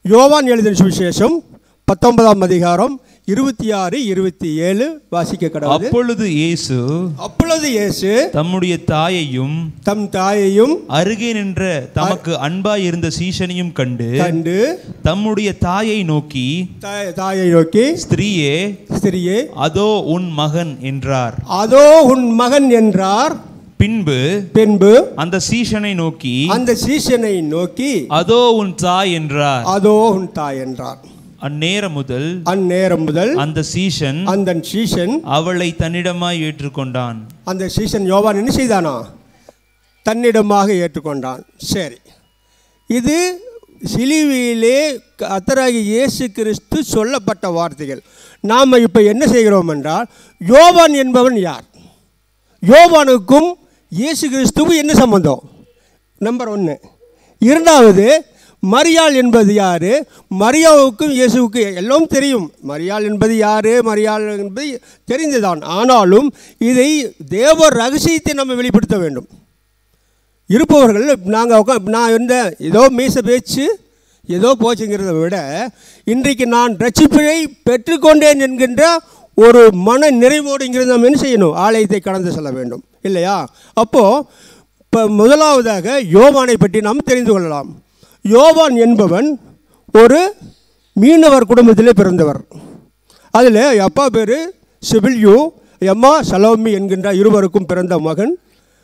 யோவான் எழுதின சுவிசேஷம் பத்தொன்பதாம் அதிகாரம் இருபத்தி ஆறு இருபத்தி ஏழு வாசிக்க கடவுது அப்பொழுது இயேசு அப்பொழுது இயேசு தம்முடைய தாயையும் தம் தாயையும் அருகே நின்ற தமக்கு அன்பாய் இருந்த சீஷனையும் கண்டு கண்டு தம்முடைய தாயை நோக்கி தாய்- தாயை நோக்கி ஸ்திரீயே ஸ்திரியே அதோ உன் மகன் என்றார் அதோ உன் மகன் என்றார் பின்பு பின்பு அந்த சீஷனை நோக்கி அந்த சீஷனை நோக்கி அதோ உன் தாய் என்றார் அதோ உன் தாய் என்றார் அந்நேரம் முதல் அந்நேரம் முதல் அந்த சீஷன் அந்த சீஷன் அவளை தன்னிடமாய் ஏற்றுக்கொண்டான் அந்த சீஷன் யோவான் என்ன செய்தானா தன்னிடமாக ஏற்றுக்கொண்டான் சரி இது சிலுவையிலே கத்தராகி இயேசு கிறிஸ்து சொல்லப்பட்ட வார்த்தைகள் நாம் இப்போ என்ன செய்கிறோம் என்றால் யோவான் என்பவன் யார் யோவானுக்கும் இயேசு கிறிஸ்துவும் என்ன சம்பந்தம் நம்பர் ஒன்று இரண்டாவது மரியாள் என்பது யார் மரியாவுக்கும் இயேசுவுக்கு எல்லாம் தெரியும் மரியாள் என்பது யார் மரியாள் என்பது தெரிந்துதான் ஆனாலும் இதை தேவ ரகசியத்தை நம்ம வெளிப்படுத்த வேண்டும் இருப்பவர்கள் நாங்கள் உட்கா நான் இருந்தேன் ஏதோ மீச பேச்சு ஏதோ போச்சுங்கிறத விட இன்றைக்கு நான் ரட்சிப்பினை பெற்றுக்கொண்டேன் என்கின்ற ஒரு மன நிறைவோடுங்கிறது நாம் என்ன செய்யணும் ஆலயத்தை கடந்து செல்ல வேண்டும் இல்லையா அப்போது இப்போ முதலாவதாக யோவானை பற்றி நாம் தெரிந்து கொள்ளலாம் யோவான் என்பவன் ஒரு மீனவர் குடும்பத்திலே பிறந்தவர் அதில் அப்பா பேர் சிபில்யூ எம்மா சலோமி என்கின்ற இருவருக்கும் பிறந்த மகன்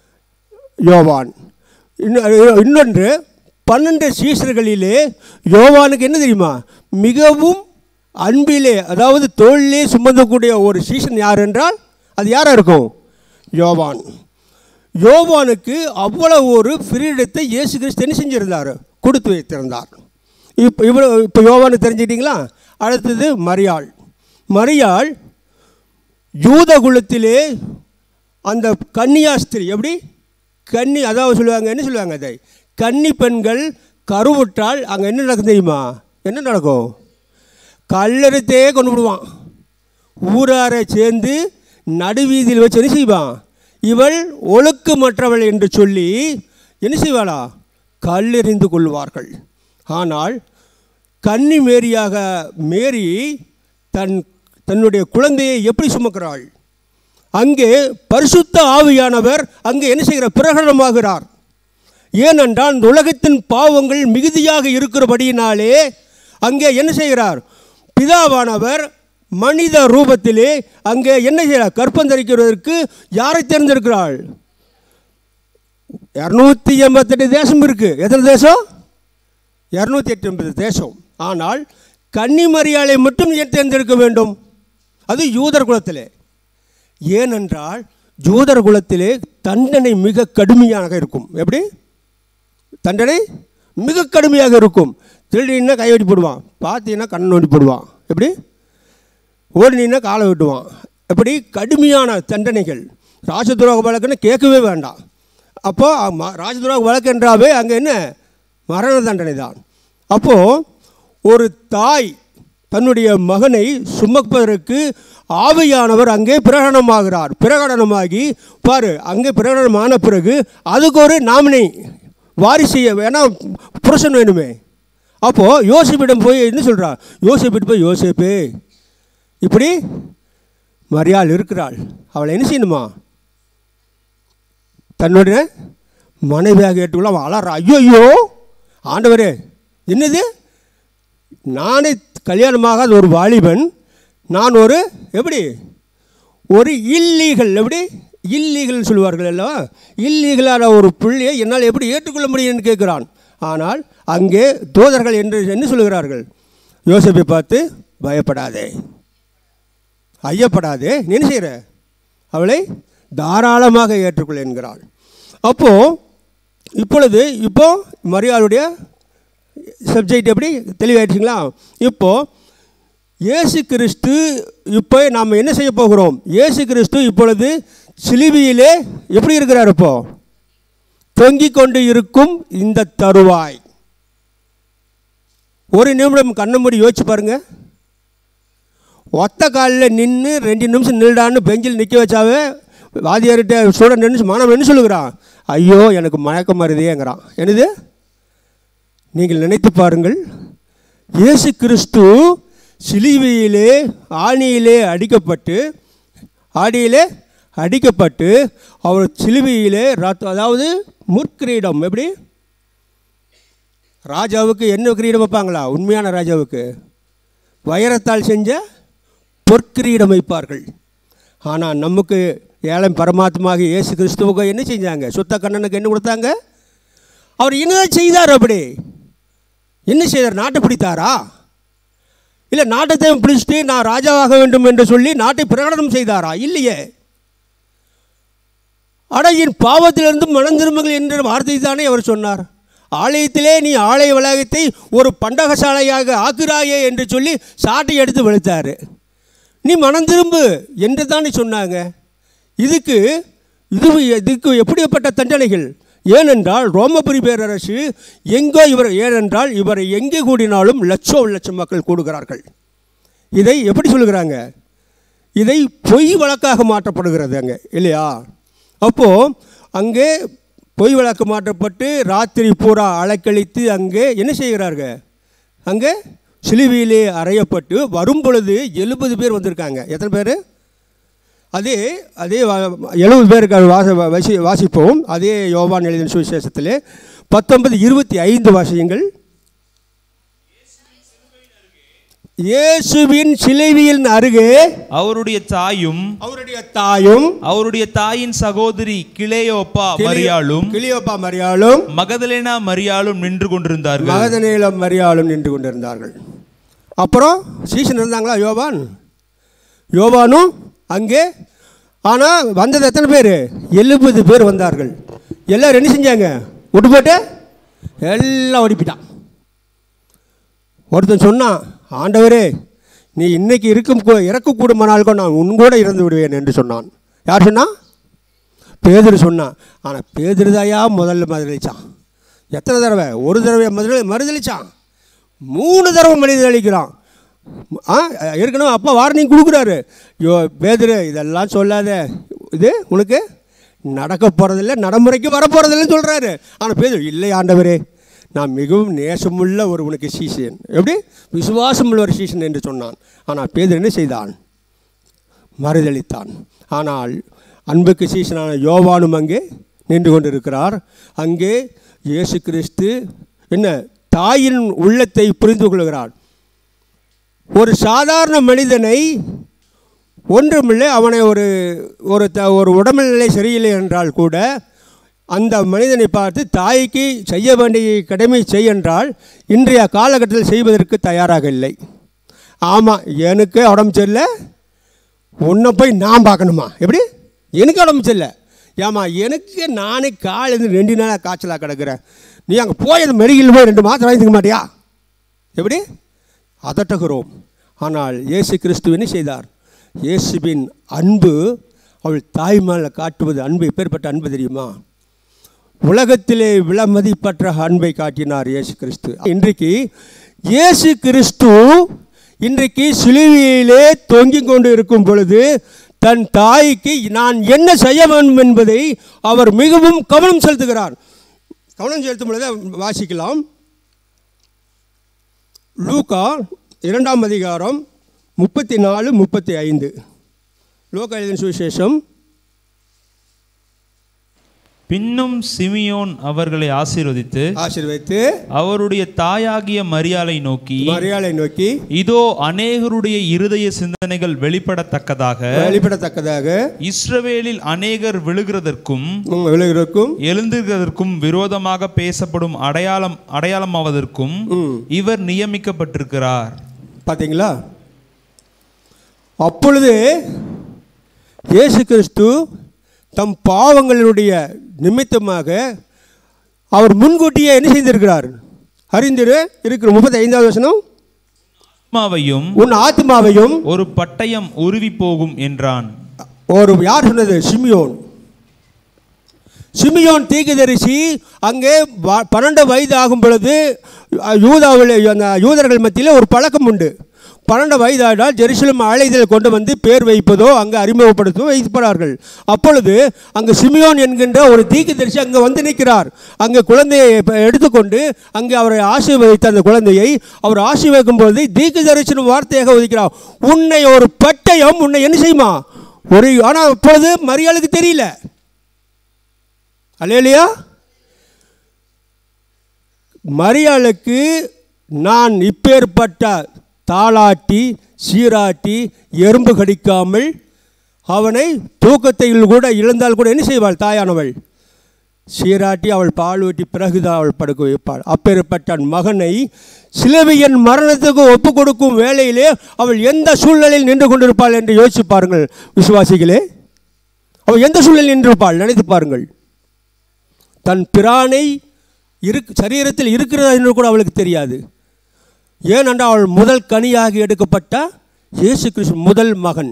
யோவான் இன்னொ- இன்னொன்று பன்னெண்டு சீசர்களிலே யோவானுக்கு என்ன தெரியுமா மிகவும் அன்பிலே அதாவது தோளிலே சுமந்தக்கூடிய ஒரு சீசன் யார் என்றால் அது யாராக இருக்கும் யோவான் யோவானுக்கு அவ்வளவு ஒரு ஃப்ரீடத்தை இயேசு கிறிஸ்து என்ன செஞ்சிருந்தார் கொடுத்து வைத்திருந்தார் இப்போ இவ்வளோ இப்போ யோவானு தெரிஞ்சுக்கிட்டீங்களா அடுத்தது மரியாள் மரியாள் யூத குலத்திலே அந்த கன்னியாஸ்திரி எப்படி கன்னி அதாவது சொல்லுவாங்க என்ன சொல்லுவாங்க அதை கன்னி பெண்கள் கருவுற்றால் அங்கே என்ன நடக்கும் தெரியுமா என்ன நடக்கும் கல்லெடுத்தே கொண்டு விடுவான் ஊராரை சேர்ந்து நடுவீதியில் வச்சு என்ன செய்வான் இவள் ஒழுக்கமற்றவள் என்று சொல்லி என்ன செய்வாளா கல்லெறிந்து கொள்வார்கள் ஆனால் கன்னி மேரியாக மேரி தன் தன்னுடைய குழந்தையை எப்படி சுமக்கிறாள் அங்கே பரிசுத்த ஆவியானவர் அங்கே என்ன செய்கிறார் பிரகடனமாகிறார் ஏனென்றால் இந்த உலகத்தின் பாவங்கள் மிகுதியாக இருக்கிறபடியினாலே அங்கே என்ன செய்கிறார் பிதாவானவர் மனித ரூபத்திலே அங்கே என்ன செய்கிறார் கற்பந்தரிக்கிறதற்கு யாரை தேர்ந்தெடுக்கிறாள் இரநூத்தி எண்பத்தெட்டு தேசம் இருக்குது எத்தனை தேசம் இரநூத்தி எட்டு எண்பது தேசம் ஆனால் கன்னிமரியாளை மட்டும் ஏன் தேர்ந்தெடுக்க வேண்டும் அது யூதர் குலத்திலே ஏனென்றால் யூதர் குலத்திலே தண்டனை மிக கடுமையாக இருக்கும் எப்படி தண்டனை மிக கடுமையாக இருக்கும் திருடினா கை வெட்டி போடுவான் பார்த்தீங்கன்னா கண்ணை நோண்டி போடுவான் எப்படி ஓடினா காலை வெட்டுவான் எப்படி கடுமையான தண்டனைகள் ராஜதுரோக வழக்குன்னு கேட்கவே வேண்டாம் அப்போ ம- ராஜதுரோக வழக்கு என்றாவே அங்கே என்ன மரண தண்டனை தான் அப்போது ஒரு தாய் தன்னுடைய மகனை சுமப்பதற்கு ஆவியானவர் அங்கே பிரகடனமாகிறார் பிரகடனமாகி பாரு அங்கே பிரகடனமான பிறகு அதுக்கு ஒரு நாமினி வாரிசு வேணா புருஷன் வேணுமே அப்போது யோசிப்பிடம் போய் என்ன சொல்கிறார் யோசிப்பிட்டு போய் யோசிப்பு இப்படி மரியாள் இருக்கிறாள் அவளை என்ன செய்யணுமா தன்னுடைய மனைவியாக ஏற்றுக்கொள்ள அவன் அலறா ஐயோ ஐயோ ஆண்டவரே என்னது நானே கல்யாணமாகாத ஒரு வாலிபன் நான் ஒரு எப்படி ஒரு இல்லீகல் எப்படி இல்லீகல் சொல்லுவார்கள் அல்லவா இல்லீகலான ஒரு புள்ளியை என்னால் எப்படி ஏற்றுக்கொள்ள முடியும்னு கேட்குறான் ஆனால் அங்கே தூதர்கள் என்று என்ன சொல்லுகிறார்கள் யோசிப்பை பார்த்து பயப்படாதே ஐயப்படாதே நீ என்ன செய்கிற அவளை தாராளமாக ஏற்றுக்கொள் என்கிறாள் அப்போது இப்பொழுது இப்போ மரியாளுடைய சப்ஜெக்ட் எப்படி தெளிவாயிடுச்சுங்களா இப்போது இயேசு கிறிஸ்து இப்போ நாம் என்ன செய்ய போகிறோம் இயேசு கிறிஸ்து இப்பொழுது சிலுவையிலே எப்படி இருக்கிறார் இப்போ தொங்கிக் கொண்டு இருக்கும் இந்த தருவாய் ஒரு நிமிடம் கண்ணை மூடி யோசிச்சு பாருங்க ஒத்த காலில் நின்று ரெண்டு நிமிஷம் நில்டான்னு பெஞ்சில் நிற்க வச்சாவே வாதியார்கிட்ட ஸ்டூடெண்ட் என்ன மாணவன் என்ன சொல்லுகிறான் ஐயோ எனக்கு மயக்கம் வருதேங்கிறான் என்னது நீங்கள் நினைத்து பாருங்கள் இயேசு கிறிஸ்து சிலுவையிலே ஆணியிலே அடிக்கப்பட்டு ஆடியிலே அடிக்கப்பட்டு அவர் சிலுவையிலே ரத்த அதாவது முற்கிரீடம் எப்படி ராஜாவுக்கு என்ன கிரீடம் வைப்பாங்களா உண்மையான ராஜாவுக்கு வைரத்தால் செஞ்ச பொற்கிரீடம் வைப்பார்கள் ஆனால் நமக்கு ஏழம் பரமாத்மாக இயேசு கிறிஸ்துவுக்கு என்ன செஞ்சாங்க சுத்த கண்ணனுக்கு என்ன கொடுத்தாங்க அவர் என்னதான் செய்தார் அப்படி என்ன செய்தார் நாட்டை பிடித்தாரா இல்லை நாட்டத்தை பிடிச்சிட்டு நான் ராஜாவாக வேண்டும் என்று சொல்லி நாட்டை பிரகடனம் செய்தாரா இல்லையே அட என் பாவத்திலிருந்து மனம் திரும்புங்கள் என்ற வார்த்தை தானே அவர் சொன்னார் ஆலயத்திலே நீ ஆலய வளாகத்தை ஒரு பண்டகசாலையாக ஆக்குறாயே என்று சொல்லி சாட்டை எடுத்து வெளுத்தார் நீ மனம் திரும்பு என்று தானே சொன்னாங்க இதுக்கு இது இதுக்கு எப்படிப்பட்ட தண்டனைகள் ஏனென்றால் ரோமபுரி பேரரசு எங்கோ இவர் ஏனென்றால் இவரை எங்கே கூடினாலும் லட்சம் லட்சம் மக்கள் கூடுகிறார்கள் இதை எப்படி சொல்லுகிறாங்க இதை பொய் வழக்காக மாற்றப்படுகிறது அங்கே இல்லையா அப்போது அங்கே பொய் வழக்கு மாற்றப்பட்டு ராத்திரி பூரா அலைக்கழித்து அங்கே என்ன செய்கிறார்கள் அங்கே சிலுவையிலே அறையப்பட்டு வரும் பொழுது எழுபது பேர் வந்திருக்காங்க எத்தனை பேர் அதே அதே எழுபது பேருக்கு வாச வசி வாசிப்போம் அதே யோவான் எழுதின சுவிசேஷத்தில் பத்தொன்பது இருபத்தி ஐந்து வாசியங்கள் இயேசுவின் சிலுவையின் அருகே அவருடைய தாயும் அவருடைய தாயும் அவருடைய தாயின் சகோதரி கிளேயோப்பா மரியாளும் கிளியோப்பா மரியாளும் மகதலேனா மரியாளும் நின்று கொண்டிருந்தார்கள் மகதநீளம் மரியாளும் நின்று கொண்டிருந்தார்கள் அப்புறம் சீசன் இருந்தாங்களா யோவான் யோவானும் அங்கே ஆனால் வந்தது எத்தனை பேர் எழுபது பேர் வந்தார்கள் எல்லாரும் என்ன செஞ்சாங்க விட்டு போட்டு எல்லாம் ஓடிப்பிட்டான் ஒருத்தன் சொன்னான் ஆண்டவரே நீ இன்னைக்கு இருக்கும் கூ- இறக்கக்கூடுமானால் கூட நான் உன் கூட இறந்து விடுவேன் என்று சொன்னான் யார் சொன்னான் பேதுரு சொன்னான் ஆனால் பேதுருதாயா முதல்ல மறுதளிச்சான் எத்தனை தடவை ஒரு தடவை மறுதளி மறுதளிச்சான் மூணு தடவை மறுதளிக்கிறான் ஆ ஏற்கனவே அப்பா வார்னிங் கொடுக்குறாரு யோ பேதுரு இதெல்லாம் சொல்லாத இது உனக்கு நடக்க போகிறதில்ல நடைமுறைக்கு வரப்போகிறதில்லன்னு சொல்கிறாரு ஆனால் பேதுரு இல்லை ஆண்டவரே நான் மிகவும் நேசமுள்ள ஒரு உனக்கு சீசன் எப்படி விசுவாசமுள்ள ஒரு சீசன் என்று சொன்னான் ஆனால் பேதுரு என்ன செய்தான் மறுதளித்தான் ஆனால் அன்புக்கு சீசனான யோவானும் அங்கே நின்று கொண்டிருக்கிறார் அங்கே இயேசு கிறிஸ்து என்ன தாயின் உள்ளத்தை புரிந்து கொள்கிறார் ஒரு சாதாரண மனிதனை ஒன்றுமில்லை அவனை ஒரு ஒரு த ஒரு உடல்நிலை சரியில்லை என்றால் கூட அந்த மனிதனை பார்த்து தாய்க்கு செய்ய வேண்டிய கடமை செய் என்றால் இன்றைய காலகட்டத்தில் செய்வதற்கு தயாராக இல்லை ஆமாம் எனக்கு உடம்பு சரியில்லை உன்னை போய் நான் பார்க்கணுமா எப்படி எனக்கு உடம்பு சரியில்லை ஏம்மா எனக்கு நானே காலேருந்து ரெண்டு நாளாக காய்ச்சலாக கிடக்கிறேன் நீ அங்கே போய் அந்த மெடிக்கல் போய் ரெண்டு மாத்திரை வாங்கிக்க மாட்டியா எப்படி அதட்டுகிறோம் ஆனால் இயேசு கிறிஸ்து என்ன செய்தார் இயேசுவின் அன்பு அவள் தாய்மால காட்டுவது அன்பு எப்பேற்பட்ட அன்பு தெரியுமா உலகத்திலே விலமதிப்பற்ற அன்பை காட்டினார் இயேசு கிறிஸ்து இன்றைக்கு இயேசு கிறிஸ்து இன்றைக்கு சிலுவையிலே தொங்கிக் கொண்டு இருக்கும் பொழுது தன் தாய்க்கு நான் என்ன செய்ய வேண்டும் என்பதை அவர் மிகவும் கவனம் செலுத்துகிறார் கவனம் செலுத்தும் பொழுது வாசிக்கலாம் லூக்கா இரண்டாம் அதிகாரம் முப்பத்தி நாலு முப்பத்தி ஐந்து லூக்கா எழுதின சுவிசேஷம் பின்னும் சிமியோன் அவர்களை ஆசீர்வதித்து ஆசீர்வதித்து அவருடைய தாயாகிய மரியாளை நோக்கி மரியாதை நோக்கி இதோ அநேகருடைய இருதய சிந்தனைகள் வெளிப்படத்தக்கதாக வெளிப்படத்தக்கதாக இஸ்ரவேலில் அநேகர் விழுகிறதற்கும் உங்கள் விலகிற்கும் எழுந்துகிறதற்கும் விரோதமாக பேசப்படும் அடையாளம் அடையாளமாவதற்கும் இவர் நியமிக்கப்பட்டிருக்கிறார் பார்த்தீங்களா அப்பொழுது இயேசு கிறிஸ்து தம் பாவங்களுடைய நிமித்தமாக அவர் முன்கூட்டியே என்ன செய்திருக்கிறார் அறிந்திரு இருக்கிற முப்பத்தி ஐந்தாவது வசனம் ஆத்மாவையும் உன் ஆத்மாவையும் ஒரு பட்டயம் உருவி போகும் என்றான் ஒரு யார் சொன்னது சிமியோன் சிமியோன் தீர்க்கதரிசி அங்கே வ- பன்னெண்டு வயது ஆகும் பொழுது அஹ், யூதாவில் அந்த யூதர்கள் மத்தியில் ஒரு பழக்கம் உண்டு பன்னெண்டு வயதானால் ஜெருசலம் அழைதல் கொண்டு வந்து பேர் வைப்பதோ அங்கே அறிமுகப்படுத்தவோ வைப்பார்கள் அப்பொழுது அங்கே சிமியோன் என்கின்ற ஒரு தீர்க்கதரிசி அங்கே வந்து நிற்கிறார் அங்கே குழந்தையை ப- எடுத்துக்கொண்டு அங்கே அவரை ஆசீர்வதித்த அந்த குழந்தையை அவர் ஆசீர்வதிக்கும் பொழுது தீர்க்கதரிசன வார்த்தையாக ஒதுக்கிறார் உன்னை ஒரு பட்டயம் உன்னை என்ன செய்யுமா ஒரு ஆனால் அப்பொழுது மரியாளுக்கு தெரியல அல்லையா மரியாளுக்கு நான் இப்பேற்பட்ட தாளாட்டி சீராட்டி எறும்பு கடிக்காமல் அவனை தூக்கத்தில் கூட இழந்தால் கூட என்ன செய்வாள் தாயானவள் சீராட்டி அவள் பால் ஊட்டி பிறகுதான் அவள் படுக்க வைப்பாள் அப்பேற்பட்ட மகனை சிலுவையின் மரணத்துக்கு ஒப்பு கொடுக்கும் வேளையிலே அவள் எந்த சூழ்நிலையில் நின்று கொண்டிருப்பாள் என்று யோசிச்சு பாருங்கள் விசுவாசிகளே அவள் எந்த சூழ்நிலையில் நின்றிருப்பாள் நினைத்து பாருங்கள் தன் பிரானை இருக் சரீரத்தில் இருக்கிறதா என்று கூட அவளுக்கு தெரியாது ஏனென்றால் அவள் முதல் கனியாக எடுக்கப்பட்ட இயேசு கிறிஸ்து முதல் மகன்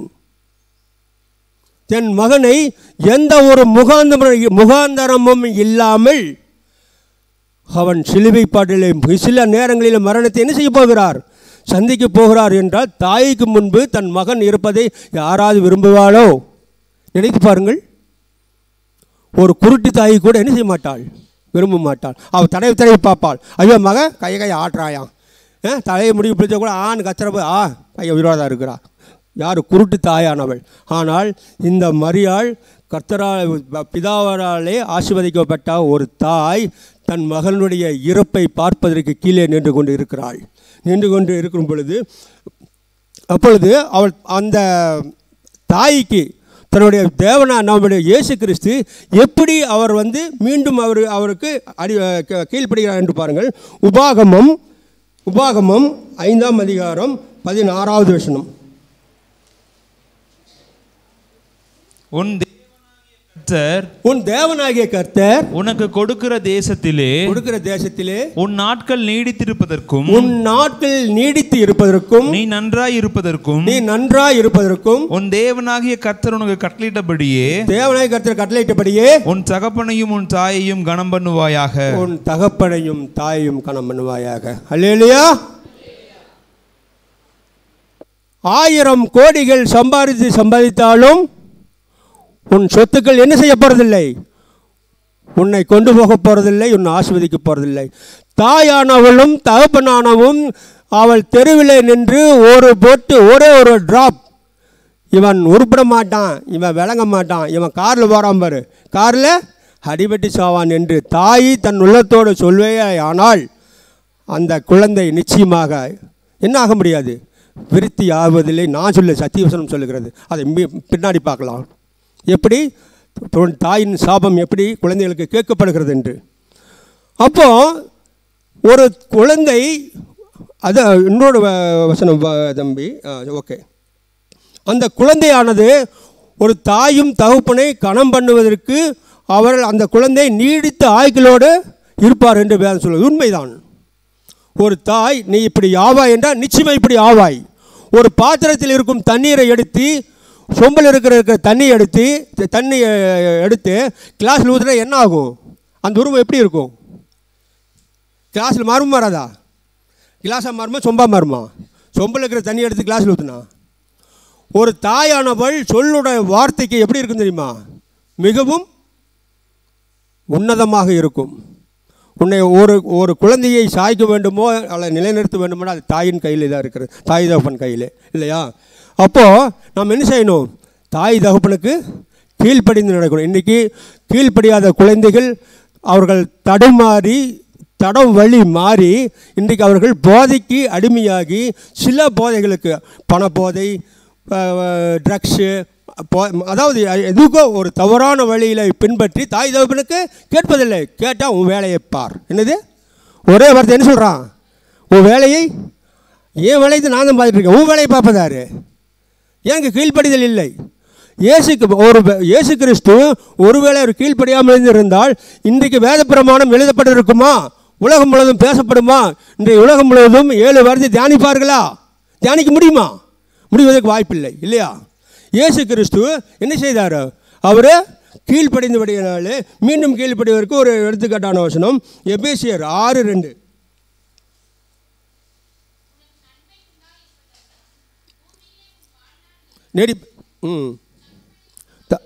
தன் மகனை எந்த ஒரு முகாந்தர முகாந்தரமும் இல்லாமல் அவன் சிலுவை பாட்டிலே சில நேரங்களில் மரணத்தை என்ன செய்ய போகிறார் சந்திக்க போகிறார் என்றால் தாய்க்கு முன்பு தன் மகன் இருப்பதை யாராவது விரும்புவாளோ நினைத்து பாருங்கள் ஒரு குருட்டு தாய் கூட என்ன செய்ய மாட்டாள் விரும்ப மாட்டாள் அவள் தடவை தடவை பார்ப்பாள் ஐயோ மக கையை கையை ஆட்டுறாயாம் ஆ, தலையை முடிவு பிடிச்சா கூட ஆண் கத்துறப்ப ஆ கையை விரோதம் இருக்கிறா யார் குருட்டு தாயானவள் ஆனால் இந்த மரியாள் கர்த்தரா பிதாவராலே ஆசிர்வதிக்கப்பட்ட ஒரு தாய் தன் மகனுடைய இறப்பை பார்ப்பதற்கு கீழே நின்று கொண்டு இருக்கிறாள் நின்று கொண்டு இருக்கும் பொழுது அப்பொழுது அவள் அந்த தாய்க்கு தன்னுடைய தேவனா நம்முடைய இயேசு கிறிஸ்து எப்படி அவர் வந்து மீண்டும் அவர் அவருக்கு அடி க- கீழ்ப்படுகிறார் என்று பாருங்கள் உபாகமம் உபாகமம் ஐந்தாம் அதிகாரம் பதினாறாவது வசனம் உன் தேவனாகிய கர்த்தர் உன் தேவனாகிய கர்த்தர் உனக்கு கொடுக்கிற தேசத்திலே கொடுக்கிற தேசத்திலே உன் நாட்கள் நீடித்திருப்பதற்கும் உன் நாட்கள் நீடித்து இருப்பதற்கும் நீ நன்றாய் இருப்பதற்கும் நீ நன்றாய் இருப்பதற்கும் உன் தேவனாகிய கர்த்தர் உனக்கு கட்டளையிட்டபடியே தேவனாகிய கர்த்தர் கட்டளையிட்டபடியே உன் தகப்பனையும் உன் தாயையும் கனம் பண்ணுவாயாக உன் தகப்பனையும் தாயையும் கணம் பண்ணுவாயாக அல்லேலியா ஆயிரம் கோடிகள் சம்பாதித்து சம்பாதித்தாலும் உன் சொத்துக்கள் என்ன செய்ய போறதில்லை உன்னை கொண்டு போக போறதில்லை உன்னை ஆஸ்வதிக்க போறதில்லை தாயானவளும் தகப்பனானவும் அவள் தெருவில் நின்று ஒரு பொட்டு ஒரே ஒரு டிராப் இவன் உருப்பிட மாட்டான் இவன் விளங்க மாட்டான் இவன் காரில் போகிறான் பாரு காரில் அடிபட்டு சாவான் என்று தாய் தன் உள்ளத்தோடு சொல்வே ஆனால் அந்த குழந்தை நிச்சயமாக என்ன ஆக முடியாது விருத்தி ஆவதில்லை நான் சொல்ல சத்தியவசனம் சொல்லுகிறது அதை மி- பின்னாடி பார்க்கலாம் எப்படி தொ- தாயின் சாபம் எப்படி குழந்தைகளுக்கு கேட்கப்படுகிறது என்று அப்போ ஒரு குழந்தை அது இன்னொரு வ- வசனம் வ- தம்பி ஓகே அந்த குழந்தையானது ஒரு தாயும் தகப்பனை கணம் பண்ணுவதற்கு அவர்கள் அந்த குழந்தை நீடித்த ஆய்களோடு இருப்பார் என்று வேதம் சொல்லுவது உண்மைதான் ஒரு தாய் நீ இப்படி ஆவாய் என்றால் நிச்சயமாக இப்படி ஆவாய் ஒரு பாத்திரத்தில் இருக்கும் தண்ணீரை எடுத்து சொம்பில் இருக்கிற இருக்கிற தண்ணி எடுத்து த- தண்ணி அஹ், எடுத்து கிளாஸில் ஊற்றுனா என்ன ஆகும் அந்த உருவம் எப்படி இருக்கும் கிளாஸில் மாறும் மாறாதா கிளாஸாக மாறுமா சொம்பா மாறுமா சொம்பில் இருக்கிற தண்ணி எடுத்து கிளாஸில் ஊற்றுனா ஒரு தாயானவள் சொல்லோட வார்த்தைக்கு எப்படி இருக்கும் தெரியுமா மிகவும் உன்னதமாக இருக்கும் உன்னை ஒரு ஒரு குழந்தையை சாய்க்க வேண்டுமோ அல்ல நிலைநிறுத்த வேண்டுமோ அது தாயின் கையில் தான் இருக்கிறது தாய் தகப்பன் கையில் இல்லையா அப்போது நாம் என்ன செய்யணும் தாய் தகப்பனுக்கு கீழ்ப்படிந்து நடக்கணும் இன்றைக்கி கீழ்ப்படியாத குழந்தைகள் அவர்கள் தடுமாறி தடம் வழி மாறி இன்றைக்கு அவர்கள் போதைக்கு அடிமையாகி சில போதைகளுக்கு பணப்போதை ட்ரக்ஸு போ அதாவது எதுக்கோ ஒரு தவறான வழியில் பின்பற்றி தாய் தகப்பனுக்கு கேட்பதில்லை கேட்டால் உன் வேலையை பார் என்னது ஒரே வார்த்தை என்ன சொல்கிறான் உன் வேலையை என் வேலையை நான் தான் பார்த்துட்டு இருக்கேன் உன் வேலையை பார்ப்பதாரு எனக்கு கீழ்ப்படிதல் இல்லை இயேசுக்கு ஒரு வே- இயேசு கிறிஸ்து ஒருவேளை அவர் கீழ்ப்படியாமல் இருந்திருந்தால் இன்றைக்கு வேத பிரமாணம் எழுதப்பட்டிருக்குமா உலகம் முழுவதும் பேசப்படுமா இன்றைய உலகம் முழுவதும் ஏழு வாரத்தை தியானிப்பார்களா தியானிக்க முடியுமா முடிவதற்கு வாய்ப்பில்லை இல்லையா இயேசு கிறிஸ்து என்ன செய்தார் அவர் கீழ்ப்படிந்தபடியினாலே மீண்டும் கீழ்ப்படிவதற்கு ஒரு எடுத்துக்காட்டான வசனம் எபேசியர் ஆறு ரெண்டு நெறி ம் த-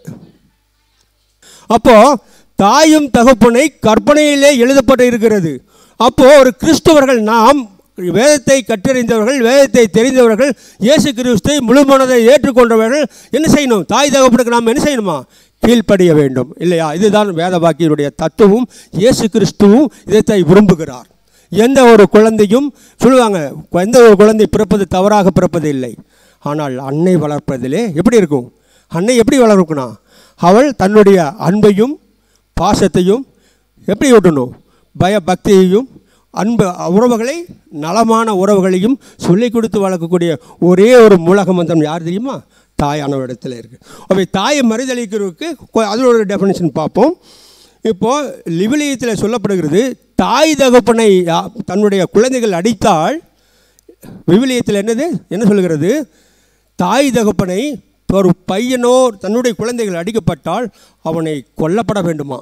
அப்போ தாயும் தகப்பனை கற்பனையிலே எழுதப்பட்டு இருக்கிறது அப்போ ஒரு கிறிஸ்தவர்கள் நாம் வேதத்தை கற்றறிந்தவர்கள் வேதத்தை தெரிந்தவர்கள் இயேசு கிறிஸ்துவை முழுமனதை ஏற்றுக்கொண்டவர்கள் என்ன செய்யணும் தாய் தகப்பனுக்கு நாம் என்ன செய்யணுமா கீழ்ப்படிய வேண்டும் இல்லையா இதுதான் வேத வாக்கியனுடைய தத்துவம் இயேசு கிறிஸ்துவும் இதைத்தான் விரும்புகிறார் எந்த ஒரு குழந்தையும் சொல்லுவாங்க எந்த ஒரு குழந்தை பிறப்பது தவறாக பிறப்பது இல்லை ஆனால் அன்னை வளர்ப்பதிலே எப்படி இருக்கும் அன்னை எப்படி வளர்க்கணும் அவள் தன்னுடைய அன்பையும் பாசத்தையும் எப்படி ஊட்டணும் பய பக்தியையும் அன்பு உறவுகளை நலமான உறவுகளையும் சொல்லிக் கொடுத்து வளர்க்கக்கூடிய ஒரே ஒரு மூலக மந்திரம் யார் தெரியுமா தாயானவரிடத்தில் இருக்குது அவை தாயை மறுதளிக்கிறதுக்கு கொ- அது ஒரு டெஃபினேஷன் பார்ப்போம் இப்போது லிவிலியத்தில் சொல்லப்படுகிறது தாய் தகப்பனை யா- தன்னுடைய குழந்தைகள் அடித்தால் விவிலியத்தில் என்னது என்ன சொல்கிறது தாய் தகப்பனை ஒரு பையனோ தன்னுடைய குழந்தைகள் அடிக்கப்பட்டால் அவனை கொல்லப்பட வேண்டுமா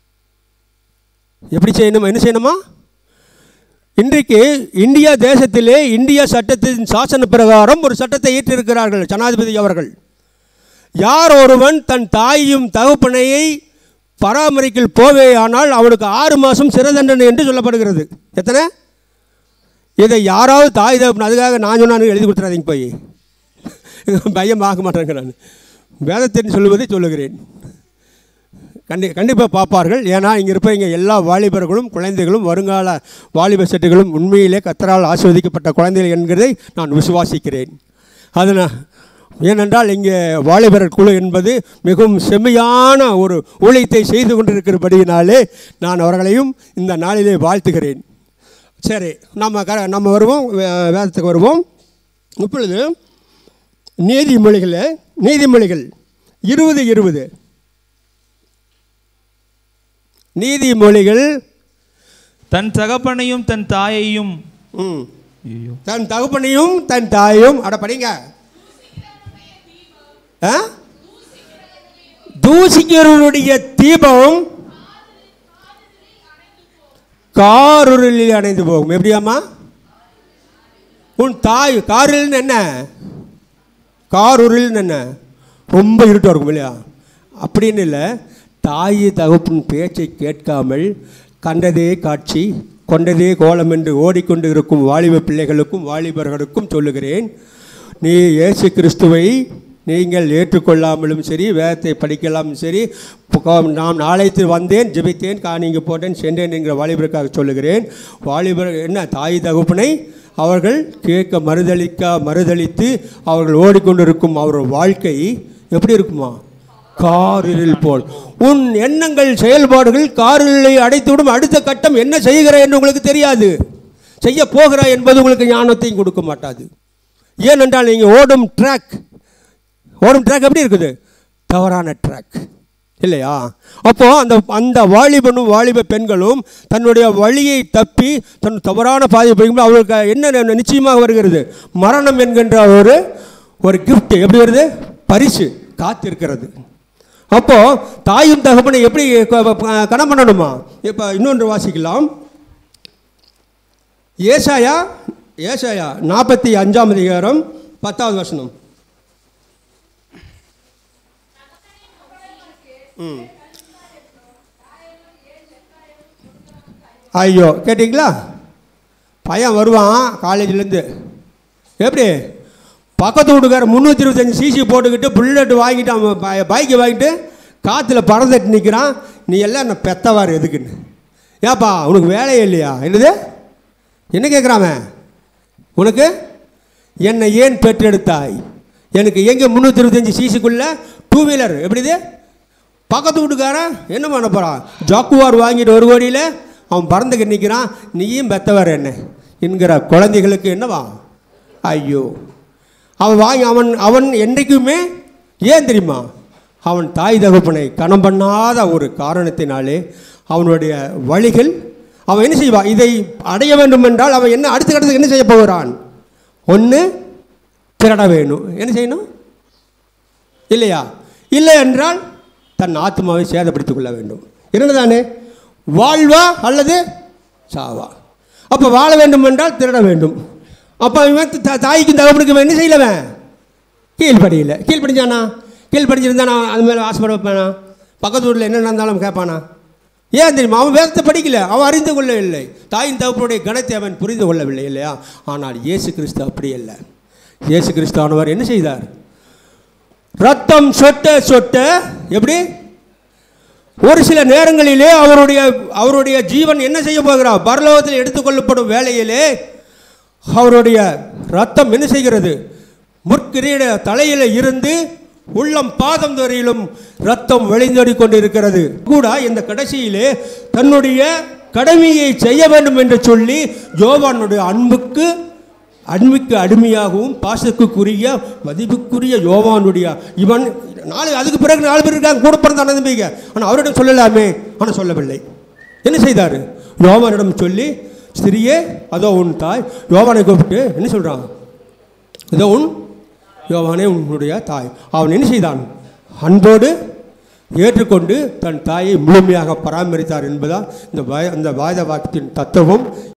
எப்படி செய்யணுமா என்ன செய்யணுமா இன்றைக்கு இந்தியா தேசத்திலே இந்திய சட்டத்தின் சாசன பிரகாரம் ஒரு சட்டத்தை ஏற்றிருக்கிறார்கள் ஜனாதிபதி அவர்கள் யார் ஒருவன் தன் தாயையும் தகப்பனையை பராமரிக்கல் போவேயானால் அவனுக்கு ஆறு மாதம் சிறை தண்டனை என்று சொல்லப்படுகிறது எத்தனை இதை யாராவது தாய் தகப்பன் அதுக்காக நான் சொன்னான்னு எழுதி கொடுத்துறாதீங்க போய் பையன் ஆக மாட்டேங்க நான் வேதத்தின் சொல்லுவதை சொல்லுகிறேன் கண்டி கண்டிப்பாக பார்ப்பார்கள் ஏன்னா இங்கே இருப்பவங்க எல்லா வாலிபர்களும் குழந்தைகளும் வருங்கால வாலிப செட்டுகளும் உண்மையிலே கத்தரால் ஆஸ்வதிக்கப்பட்ட குழந்தைகள் என்கிறதை நான் விசுவாசிக்கிறேன் அதனால் ஏனென்றால் இங்கே வாலிபர் குழு என்பது மிகவும் செம்மையான ஒரு ஊழியத்தை செய்து கொண்டிருக்கிறபடியினாலே நான் அவர்களையும் இந்த நாளிலே வாழ்த்துகிறேன் சரி நம்ம க நம்ம வருவோம் வே- வேதத்துக்கு வருவோம் இப்பொழுது நீதிமொழிகள் நீதிமொழிகள் இருபது இருபது நீதிமொழிகள் தன் தகப்பனையும் தன் தாயையும் ம், ஐயோ தன் தகப்பனையும் தன் தாயும் அட படிங்க ஆ? தூசிக்கிறவனுடைய தீபம் காருளில் அணைந்து போகும் எப்படியாம்மா உன் தாய் காரில்னு என்ன காருரில்னு என்ன ரொம்ப இருட்டாக இருக்கும் இல்லையா அப்படின்னு இல்லை தாய் தகப்பின் பேச்சை கேட்காமல் கண்டதே காட்சி கொண்டதே கோலம் என்று ஓடிக்கொண்டு இருக்கும் வாலிப பிள்ளைகளுக்கும் வாலிபர்களுக்கும் சொல்லுகிறேன் நீ இயேசு கிறிஸ்துவை நீங்கள் ஏற்றுக்கொள்ளாமலும் சரி வேதத்தை படிக்கலாமும் சரி புக- நான் நாளைத்து வந்தேன் ஜெபித்தேன் காணிங்க போட்டேன் சென்றேன் என்கிற வாலிபருக்காக சொல்லுகிறேன் வாலிபர் என்ன தாய் தகப்பனை அவர்கள் கேட்க மறுதளிக்க மறுதளித்து அவர்கள் ஓடிக்கொண்டிருக்கும் அவர் வாழ்க்கை எப்படி இருக்குமா காரில் போல் உன் எண்ணங்கள் செயல்பாடுகள் காரிலை அடைத்துவிடும் அடுத்த கட்டம் என்ன செய்கிற என்று உங்களுக்கு தெரியாது செய்ய போகிற என்பது உங்களுக்கு ஞானத்தையும் கொடுக்க மாட்டாது ஏனென்றால் நீங்கள் ஓடும் ட்ராக் ஓடும் ட்ராக் எப்படி இருக்குது தவறான ட்ராக் இல்லையா அப்போ அந்த அந்த வாலிபனும் வாலிப பெண்களும் தன்னுடைய வழியை தப்பி தன் தவறான பாதையை போய்க்கும்போது அவர்களுக்கு என்ன நிச்சயமாக வருகிறது மரணம் என்கின்ற ஒரு ஒரு gift எப்படி வருது பரிசு காத்திருக்கிறது அப்போ தாயும் தகப்பனை எப்படி க- க- கணம் பண்ணணுமா இப்போ இன்னொன்று வாசிக்கலாம் ஏசாயா ஏசாயா நாற்பத்தி அஞ்சாம் அதிகாரம் பத்தாவது வசனம் ம். ஐயோ கேட்டிங்களா பையன் வருவான் காலேஜ்லேருந்து எப்படி பக்கத்து வீட்டுக்கார முந்நூற்றி இருபத்தஞ்சி சிசி போட்டுக்கிட்டு புல்லட் வாங்கிட்டு அவன் பை- பைக்கை வாங்கிட்டு காற்றுல பறந்துட்டு நிற்கிறான் நீ எல்லாம் என்ன பெத்தவார் எதுக்குன்னு ஏப்பா உனக்கு வேலையே இல்லையா என்னது என்ன கேட்குறான் அவன்? உனக்கு என்னை ஏன் பெற்றெடுத்தாய் எனக்கு எங்கே முந்நூற்றி இருபத்தஞ்சி சிசிக்குள்ளே டூ வீலர் எப்படிது பக்கத்து வீட்டுக்காரன் என்ன பண்ண போகிறான் ஜாக்குவார் வாங்கிட்டு ஒரு கோடியில் அவன் பறந்துக்கு நிற்கிறான் நீயும் பெத்தவர் என்ன என்கிற குழந்தைகளுக்கு என்னவா ஐயோ அவன் வாங்கி அவன் அவன் என்றைக்குமே ஏன் தெரியுமா அவன் தாய் தகப்பனை கணம் பண்ணாத ஒரு காரணத்தினாலே அவனுடைய வழிகள் அவன் என்ன செய்வான் இதை அடைய வேண்டும் என்றால் அவன் என்ன அடுத்த கட்டத்துக்கு என்ன செய்ய போகிறான் ஒன்று திருட வேணும் என்ன செய்யணும் இல்லையா இல்லை என்றால் தன் ஆத்மாவை சேதப்படுத்திக் கொள்ள வேண்டும் இரண்டுதானே வாழ்வா அல்லது சாவா அப்போ வாழ வேண்டும் என்றால் திருட வேண்டும் அப்போ இவன் த- தாய்க்கும் தகப்பனுக்கும் இவன் என்ன செய்யலவன் கீழ்ப்படியில் கீழ்ப்படிஞ்சானா கீழ்ப்படிஞ்சிருந்தானா அது மேலே ஆசைப்பட வைப்பானா பக்கத்து வீட்டில் என்ன நடந்தாலும் கேட்பானா ஏன் தெரியுமா அவன் வேதத்தை படிக்கல அவன் அறிந்து கொள்ளவில்லை தாயின் தகப்பனுடைய கணத்தை அவன் புரிந்து கொள்ளவில்லை இல்லையா ஆனால் இயேசு கிறிஸ்து அப்படி இல்லை இயேசு கிறிஸ்தானவர் என்ன செய்தார் ரத்தம் சொட்ட சொட்ட எப்படி ஒரு சில நேரங்களிலே அவருடைய அவருடைய ஜீவன் என்ன செய்ய போகிறார் பரலோகத்தில் எடுத்துக்கொள்ளப்படும் வேளையிலே அவருடைய ரத்தம் என்ன செய்கிறது முற்கிரீட தலையில இருந்து உள்ளம் பாதம் வரையிலும் ரத்தம் வழிந்தோடி கொண்டிருக்கிறது கூட இந்த கடைசியிலே தன்னுடைய கடமையை செய்ய வேண்டும் என்று சொல்லி யோவானுடைய அன்புக்கு அன்புக்கு அடிமையாகவும் பாசத்துக்குரிய மதிப்புக்குரிய யோவானுடைய இவன் நாலு அதுக்கு பிறகு நாலு பேர் இருக்காங்க கூட பிறந்த நம்பிக்கை ஆனால் அவரிடம் சொல்லலாமே ஆனால் சொல்லவில்லை என்ன செய்தார் யோவானிடம் சொல்லி ஸ்திரியே அதோ உன் தாய் யோவானை கூப்பிட்டு என்ன சொல்கிறான் இதோ உன் யோவானே உன்னுடைய தாய் அவன் என்ன செய்தான் அன்போடு ஏற்றுக்கொண்டு தன் தாயை முழுமையாக பராமரித்தார் என்பதால் இந்த வாய அந்த வாத வாக்கியத்தின் தத்துவம்